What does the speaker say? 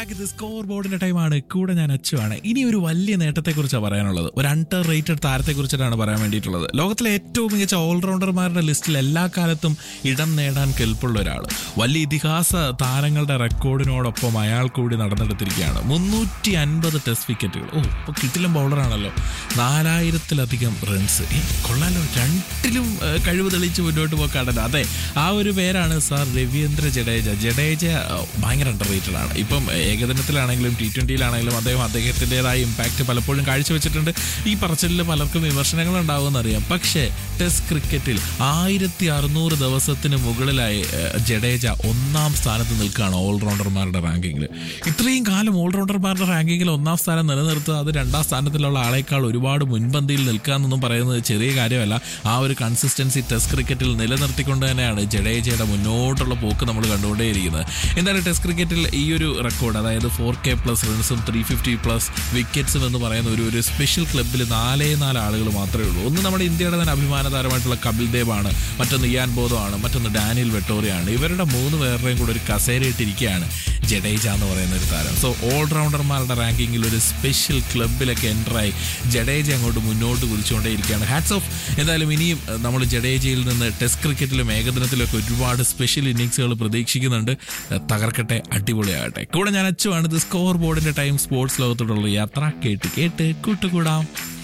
back ഇത് score ബോർഡിന്റെ ടൈമാണ് കൂടെ ഞാൻ അച്ചുവാണ് ഇനി ഒരു വലിയ നേട്ടത്തെക്കുറിച്ചാണ് പറയാനുള്ളത് ഒരു അണ്ടർ റേറ്റഡ് താരത്തെക്കുറിച്ചിട്ടാണ് പറയാൻ വേണ്ടിയിട്ടുള്ളത് ലോകത്തിലെ ഏറ്റവും മികച്ച ഓൾറൗണ്ടർമാരുടെ ലിസ്റ്റിൽ എല്ലാ കാലത്തും ഇടം നേടാൻ കെൽപ്പുള്ള ഒരാൾ വലിയ ഇതിഹാസ താരങ്ങളുടെ റെക്കോർഡിനോടൊപ്പം അയാൾ കൂടി നടന്നെടുത്തിരിക്കുകയാണ് മുന്നൂറ്റി അൻപത് ടെസ്റ്റ് വിക്കറ്റുകൾ ഓ ഇപ്പൊ കിട്ടിലും ബൗളറാണല്ലോ നാലായിരത്തിലധികം റൺസ് കൊള്ളാലോ രണ്ടിലും ഏ, കഴിവ് തെളിയിച്ച് മുന്നോട്ട് പോക്കാണല്ലോ അതെ ആ ഒരു പേരാണ് സാർ രവീന്ദ്ര ജഡേജ ജഡേജ ഏ, ഭയങ്കര അണ്ടർ റേറ്റഡ് ആണ് ഇപ്പം ഏകദിനത്തിലാണെങ്കിലും ടി ട്വന്റിയിലാണെങ്കിലും അദ്ദേഹം അദ്ദേഹത്തിൻ്റെതായ ഇമ്പാക്റ്റ് പലപ്പോഴും കാഴ്ചവെച്ചിട്ടുണ്ട് ഈ പറച്ചിലിൽ പലർക്കും വിമർശനങ്ങൾ ഉണ്ടാവുമെന്ന് അറിയാം പക്ഷേ ടെസ്റ്റ് ക്രിക്കറ്റിൽ ആയിരത്തി അറുന്നൂറ് ദിവസത്തിന് മുകളിലായി ഏ, ജഡേജ ഒന്നാം സ്ഥാനത്ത് നിൽക്കുകയാണ് ഓൾറൗണ്ടർമാരുടെ റാങ്കിങ്ങിൽ ഇത്രയും കാലം ഓൾറൗണ്ടർമാരുടെ റാങ്കിങ്ങിൽ ഒന്നാം സ്ഥാനം നിലനിർത്തുക അത് രണ്ടാം സ്ഥാനത്തിലുള്ള ആളേക്കാൾ ഒരുപാട് മുൻപന്തിയിൽ നിൽക്കുക എന്നൊന്നും പറയുന്നത് ചെറിയ കാര്യമല്ല ആ ഒരു കൺസിസ്റ്റൻസി ടെസ്റ്റ് ക്രിക്കറ്റിൽ നിലനിർത്തിക്കൊണ്ട് തന്നെയാണ് ജഡേജയുടെ മുന്നോട്ടുള്ള പോക്ക് നമ്മൾ കണ്ടുകൊണ്ടേയിരിക്കുന്നത് എന്തായാലും ടെസ്റ്റ് ക്രിക്കറ്റിൽ ഈ ഒരു റെക്കോർഡ് അതായത് ഫോർ കെ പ്ലസ് റൺസും ത്രീ ഫിഫ്റ്റി പ്ലസ് വിക്കറ്റ്സും എന്ന് പറയുന്ന ഒരു ഒരു സ്പെഷ്യൽ ക്ലബ്ബിൽ നാലേ നാല് ആളുകൾ മാത്രമേ ഉള്ളൂ ഒന്ന് നമ്മുടെ ഇന്ത്യയുടെ തന്നെ അഭിമാന താരമായിട്ടുള്ള കപിൽ ദേവ് ആണ് മറ്റൊന്ന് ഇയാൻ ബോധോ ആണ് മറ്റൊന്ന് ഡാനിയൽ വെട്ടോറിയാണ് ഇവരുടെ മൂന്ന് പേരുടെയും കൂടെ ഒരു കസേരയിട്ടിരിക്കുകയാണ് ജഡേജ എന്ന് പറയുന്ന ഒരു താരം സോ ഓൾറൗണ്ടർമാരുടെ റാങ്കിങ്ങിൽ ഒരു സ്പെഷ്യൽ ക്ലബിലൊക്കെ എൻ്ററായി ജഡേജ അങ്ങോട്ട് മുന്നോട്ട് കുതിച്ചുകൊണ്ടേയിരിക്കുകയാണ് ഹാറ്റ്സ് ഓഫ് എന്തായാലും ഇനിയും നമ്മൾ ജഡേജയിൽ നിന്ന് ടെസ്റ്റ് ക്രിക്കറ്റിലും ഏകദിനത്തിലൊക്കെ ഒരുപാട് സ്പെഷ്യൽ ഇന്നിങ്സുകൾ പ്രതീക്ഷിക്കുന്നുണ്ട് ഏഹ് തകർക്കട്ടെ അടിപൊളിയാകട്ടെ കൂടെ ഞാൻ അച്ചുവാണ് ഇത് സ്കോർ ബോർഡിന്റെ ടൈം സ്പോർട്സ് ലോകത്തോടുള്ള യാത്ര കേട്ട് കേട്ട് കൂട്ടുകൂടാം